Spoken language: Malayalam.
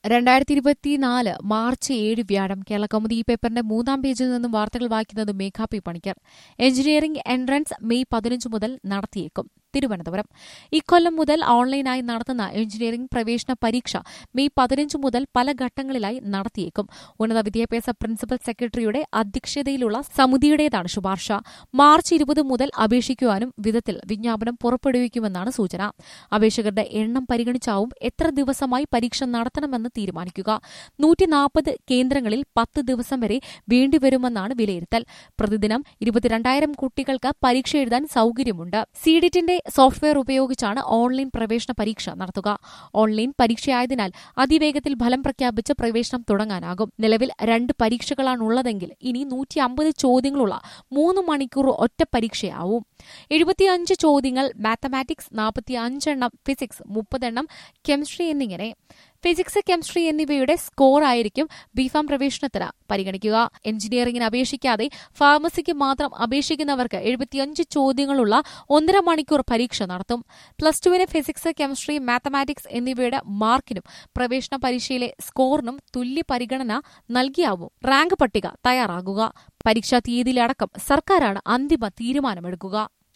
രണ്ടായിരത്തി ഇരുപത്തിനാല് മാർച്ച് ഏഴ് വ്യാഴം കേരള കൗമുദി ഈ പേപ്പറിന്റെ മൂന്നാം പേജിൽ നിന്നും വാർത്തകൾ വായിക്കുന്നത് Megha P Panicker engineering entrance May പതിനഞ്ച് മുതൽ നടത്തിയേക്കും തിരുവനന്തപുരം ഇക്കൊല്ലം മുതൽ ഓൺലൈനായി നടത്തുന്ന എഞ്ചിനീയറിംഗ് പ്രവേശന പരീക്ഷ മെയ് പതിനഞ്ച് മുതൽ പല ഘട്ടങ്ങളിലായി നടത്തിയേക്കും ഉന്നത വിദ്യാഭ്യാസ പ്രിൻസിപ്പൽ സെക്രട്ടറിയുടെ അധ്യക്ഷതയിലുള്ള സമിതിയുടേതാണ് ശുപാർശ മാർച്ച് ഇരുപത് മുതൽ അപേക്ഷിക്കുവാനും വിധത്തിൽ വിജ്ഞാപനം പുറപ്പെടുവിക്കുമെന്നാണ് സൂചന അപേക്ഷകരുടെ എണ്ണം പരിഗണിച്ചാവും എത്ര ദിവസമായി പരീക്ഷ നടത്തണമെന്ന് തീരുമാനിക്കുക നൂറ്റി നാൽപ്പത് കേന്ദ്രങ്ങളിൽ പത്ത് ദിവസം വരെ വേണ്ടിവരുമെന്നാണ് വിലയിരുത്തൽ പ്രതിദിനം ഇരുപത്തിരണ്ടായിരം കുട്ടികൾക്ക് പരീക്ഷ എഴുതാൻ സൌകര്യമുണ്ട് സീഡിറ്റിന്റെ സോഫ്റ്റ്വെയർ ഉപയോഗിച്ചാണ് ഓൺലൈൻ പ്രവേശന പരീക്ഷ നടത്തുക ഓൺലൈൻ പരീക്ഷയായതിനാൽ അതിവേഗത്തിൽ ഫലം പ്രഖ്യാപിച്ച് പ്രവേശനം തുടങ്ങാനാകും നിലവിൽ രണ്ട് പരീക്ഷകളാണുള്ളതെങ്കിൽ ഇനി നൂറ്റി അമ്പത് ചോദ്യങ്ങളുള്ള മൂന്ന് മണിക്കൂർ ഒറ്റ പരീക്ഷയാവും എഴുപത്തിയഞ്ച് ചോദ്യങ്ങൾ മാത്തമാറ്റിക്സ് നാൽപ്പത്തിയഞ്ചെണ്ണം ഫിസിക്സ് മുപ്പതെണ്ണം കെമിസ്ട്രി എന്നിങ്ങനെ ഫിസിക്സ് കെമിസ്ട്രി എന്നിവയുടെ സ്കോർ ആയിരിക്കും ബിഫാം പ്രവേശനത്തിന് പരിഗണിക്കുക എഞ്ചിനീയറിംഗിന് അപേക്ഷിക്കാതെ ഫാർമസിക്ക് മാത്രം അപേക്ഷിക്കുന്നവർക്ക് എഴുപത്തിയഞ്ച് ചോദ്യങ്ങളുള്ള ഒന്നര മണിക്കൂർ പരീക്ഷ നടത്തും പ്ലസ് ടുവിന് ഫിസിക്സ് കെമിസ്ട്രി മാത്തമാറ്റിക്സ് എന്നിവയുടെ മാർക്കിനും പ്രവേശന പരീക്ഷയിലെ സ്കോറിനും തുല്യ പരിഗണന നൽകിയാവും റാങ്ക് പട്ടിക തയ്യാറാകുക പരീക്ഷാ തീയതിയിലടക്കം സർക്കാരാണ് അന്തിമ തീരുമാനമെടുക്കുക